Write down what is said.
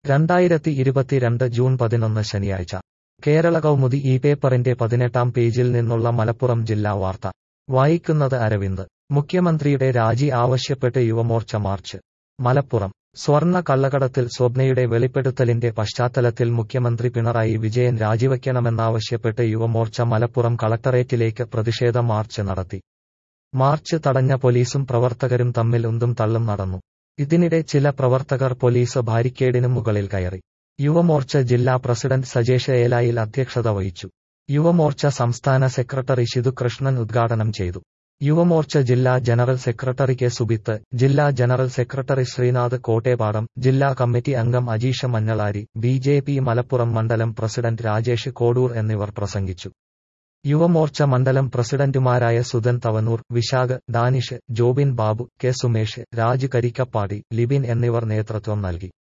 രണ്ടായിരത്തി ഇരുപത്തിരണ്ട് ജൂൺ പതിനൊന്ന് ശനിയാഴ്ച കേരള കൗമുദി ഈ പേപ്പറിന്റെ പതിനെട്ടാം പേജിൽ നിന്നുള്ള മലപ്പുറം ജില്ലാ വാർത്ത വായിക്കുന്നത് അരവിന്ദ് മുഖ്യമന്ത്രിയുടെ രാജി ആവശ്യപ്പെട്ട് യുവമോർച്ച മാർച്ച് മലപ്പുറം സ്വർണ്ണ കള്ളക്കടത്തിൽ സ്വപ്നയുടെ വെളിപ്പെടുത്തലിന്റെ പശ്ചാത്തലത്തിൽ മുഖ്യമന്ത്രി പിണറായി വിജയൻ രാജിവയ്ക്കണമെന്നാവശ്യപ്പെട്ട് യുവമോർച്ച മലപ്പുറം കളക്ടറേറ്റിലേക്ക് പ്രതിഷേധ മാർച്ച് നടത്തി മാർച്ച് തടഞ്ഞ പോലീസും പ്രവർത്തകരും തമ്മിൽ ഉന്തും തള്ളും നടന്നു ഇതിനിടെ ചില പ്രവർത്തകർ പോലീസ് ബാരിക്കേഡിനു മുകളിൽ കയറി യുവമോർച്ച ജില്ലാ പ്രസിഡന്റ് സജേഷ് ഏലായിൽ അധ്യക്ഷത വഹിച്ചു യുവമോർച്ച സംസ്ഥാന സെക്രട്ടറി ശിതുകൃഷ്ണൻ ഉദ്ഘാടനം ചെയ്തു യുവമോർച്ച ജില്ലാ ജനറൽ സെക്രട്ടറി കെ സുബിത്ത് ജില്ലാ ജനറൽ സെക്രട്ടറി ശ്രീനാഥ് കോട്ടേപാടം ജില്ലാ കമ്മിറ്റി അംഗം Ajeesha Manjalari B J P Malappuram മണ്ഡലം പ്രസിഡന്റ് രാജേഷ് കോഡൂർ എന്നിവർ പ്രസംഗിച്ചു യുവമോർച്ച മണ്ഡലം പ്രസിഡന്റുമാരായ സുധൻ തവനൂർ വിശാഖ് ഡാനിഷ് ജോബിൻ ബാബു കെ സുമേഷ് രാജ് കരിക്കപ്പാടി ലിബിൻ എന്നിവർ നേതൃത്വം നൽകി